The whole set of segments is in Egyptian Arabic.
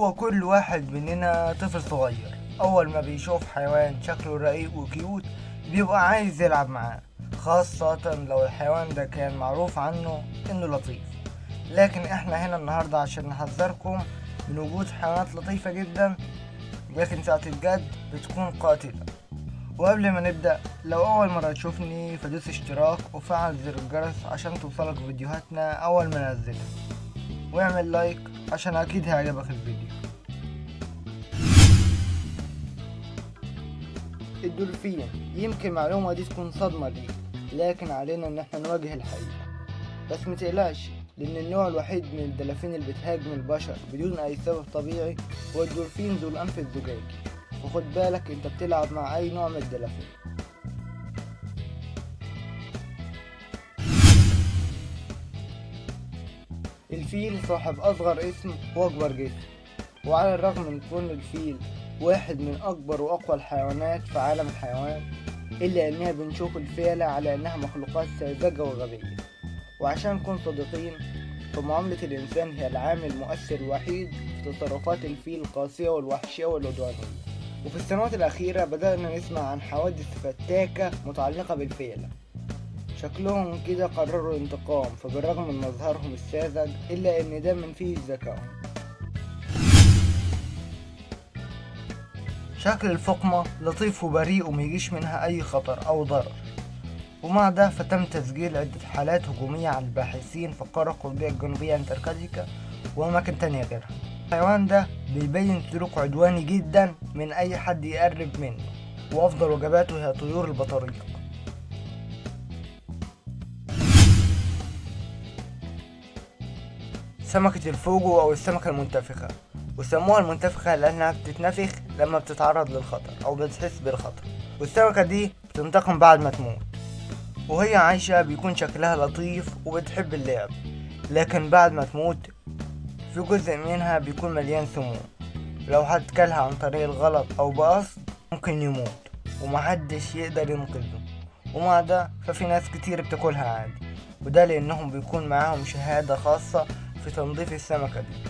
هو كل واحد مننا طفل صغير أول ما بيشوف حيوان شكله رقيق وكيوت بيبقى عايز يلعب معاه خاصة لو الحيوان ده كان معروف عنه إنه لطيف لكن إحنا هنا النهاردة عشان نحذركم من وجود حيوانات لطيفة جدا لكن ساعة الجد بتكون قاتلة وقبل ما نبدأ لو أول مرة تشوفني فدوس اشتراك وفعل زر الجرس عشان توصلك فيديوهاتنا أول ما ننزلها واعمل لايك عشان أكيد هيعجبك الفيديو الدولفين يمكن المعلومة دي تكون صدمة ليك لكن علينا إن احنا نواجه الحقيقة بس متقلقش لأن النوع الوحيد من الدلافين اللي بتهاجم البشر بدون أي سبب طبيعي هو الدولفين ذو الأنف الزجاجي وخد بالك انت بتلعب مع أي نوع من الدلافين الفيل صاحب أصغر اسم وأكبر جسم وعلى الرغم من كون الفيل واحد من أكبر وأقوى الحيوانات في عالم الحيوان إلا إننا بنشوف الفيلة على إنها مخلوقات ساذجة وغبية وعشان نكون صادقين فمعاملة الإنسان هي العامل المؤثر الوحيد في تصرفات الفيل القاسية والوحشية والعدوانية وفي السنوات الأخيرة بدأنا نسمع عن حوادث فتاكة متعلقة بالفيلة شكلهم كده قرروا الانتقام فبالرغم من مظهرهم الساذج إلا إن ده من فيه ذكائهم شكل الفقمة لطيف وبريء وميجيش منها أي خطر أو ضرر ومع ده فتم تسجيل عدة حالات هجومية على الباحثين في القارة القطبية الجنوبية أنتاركتيكا وأماكن تانية غيرها الحيوان ده بيبين سلوك عدواني جدا من أي حد يقرب منه وأفضل وجباته هي طيور البطاريق سمكة الفوجو أو السمكة المنتفخة وسموها المنتفخة لأنها بتتنفخ لما بتتعرض للخطر أو بتحس بالخطر والسمكة دي بتنتقم بعد ما تموت وهي عايشة بيكون شكلها لطيف وبتحب اللعب لكن بعد ما تموت في جزء منها بيكون مليان سموم لو حد كلها عن طريق الغلط أو بقصد ممكن يموت ومحدش يقدر ينقذه ومع ده ففي ناس كتير بتاكلها عادي وده لأنهم بيكون معاهم شهادة خاصة في تنظيف السمكة دي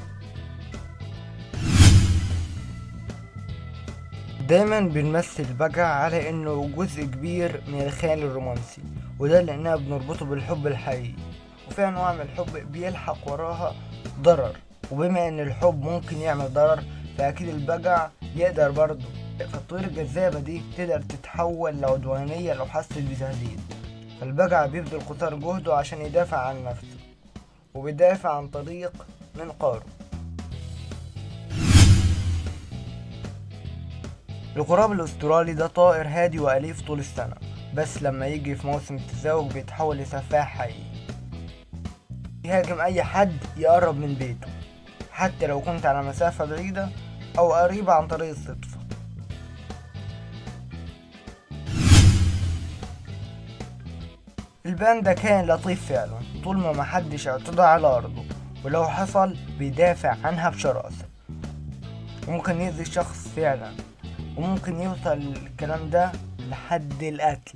دايما بنمثل البجع على انه جزء كبير من الخيال الرومانسي وده لاننا بنربطه بالحب الحقيقي وفي انواع من الحب بيلحق وراها ضرر وبما ان الحب ممكن يعمل ضرر فاكيد البجع يقدر برضه فالطيور الجذابة دي تقدر تتحول لعدوانية لو حست بتهديد فالبجع بيبذل قصار جهده عشان يدافع عن نفسه وبيدافع عن طريق منقاره الغراب الأسترالي ده طائر هادي وأليف طول السنة بس لما يجي في موسم التزاوج بيتحول لسفاح حقيقي يهاجم أي حد يقرب من بيته حتى لو كنت على مسافة بعيدة أو قريبة عن طريق الصدفة الباندا كان لطيف فعلا طول ما محدش اعتدى على أرضه ولو حصل بيدافع عنها بشراسة وممكن يأذي الشخص فعلا وممكن يوصل الكلام ده لحد القتل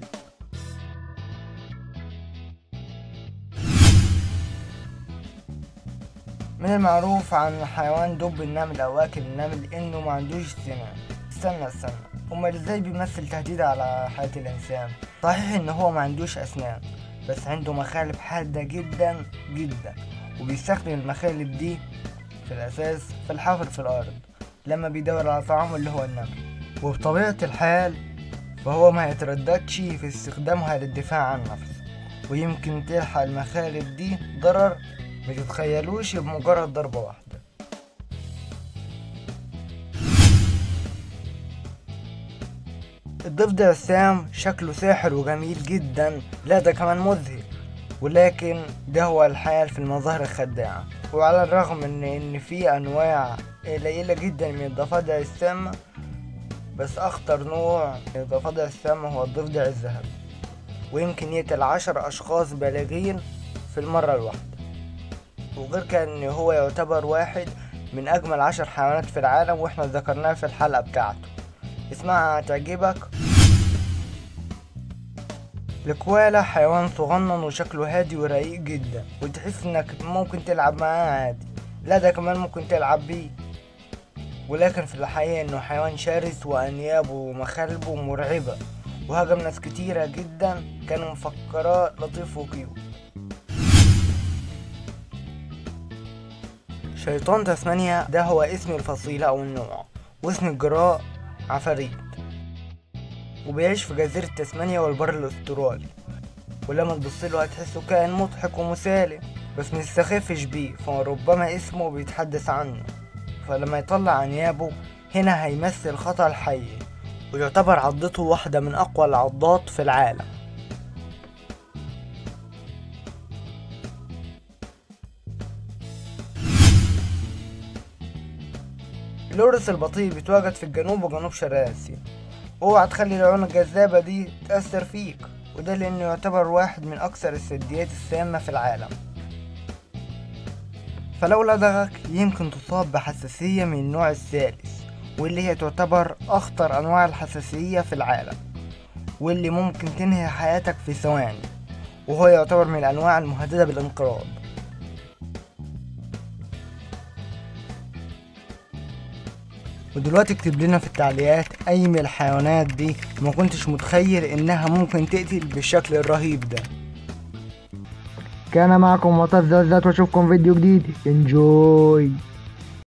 من المعروف عن حيوان دب النمل او اكل النمل انه ما عندوش سنان استنى استنى امال ازاي بيمثل تهديد على حياة الانسان صحيح ان هو ما عندوش اسنان بس عنده مخالب حادة جدا جدا وبيستخدم المخالب دي في الاساس في الحفر في الارض لما بيدور على طعامه اللي هو النمل وبطبيعة الحال فهو ما يترددش في استخدامها للدفاع عن نفسه ويمكن تلحق المخالب دي ضرر ما تتخيلوش بمجرد ضربة واحدة الضفدع السام شكله ساحر وجميل جدا لا ده كمان مذهل ولكن ده هو الحال في المظاهر الخداعة وعلى الرغم من ان في انواع قليلة جدا من الضفادع السامة بس أخطر نوع من الضفادع السامة هو الضفدع الذهبي ويمكن يقتل عشر أشخاص بالغين في المرة الواحدة وغير كان إن هو يعتبر واحد من أجمل عشر حيوانات في العالم وإحنا ذكرناه في الحلقة بتاعته اسمعها هتعجبك الكوالا حيوان صغنن وشكله هادي ورقيق جدا وتحس انك ممكن تلعب معاه عادي لا ده كمان ممكن تلعب بيه ولكن في الحقيقة انه حيوان شرس وانيابه ومخالبه مرعبة وهجم ناس كتيرة جدا كانوا مفكراه لطيف وكيوت شيطان تسمانيا ده هو اسم الفصيلة أو النوع واسم الجراء عفاريت وبيعيش في جزيرة تسمانيا والبر الأسترالي ولما تبصله هتحسه كائن مضحك ومسالم بس متستخفش بيه فربما اسمه بيتحدث عنه فلما يطلع أنيابه هنا هيمثل خطر حي ويعتبر عضته واحدة من أقوى العضات في العالم اللورس البطيء بيتواجد في الجنوب وجنوب شرق آسيا اوعى تخلي العيون الجذابة دي تأثر فيك وده لأنه يعتبر واحد من أكثر الثدييات السامة في العالم فلو لدغك يمكن تصاب بحساسية من النوع الثالث واللي هي تعتبر أخطر أنواع الحساسية في العالم واللي ممكن تنهي حياتك في ثواني وهو يعتبر من الأنواع المهددة بالانقراض ودلوقتي اكتب لنا في التعليقات أي من الحيوانات دي ما كنتش متخيل إنها ممكن تقتل بالشكل الرهيب ده كان معكم وطف زوزات واشوفكم فيديو جديد انجوي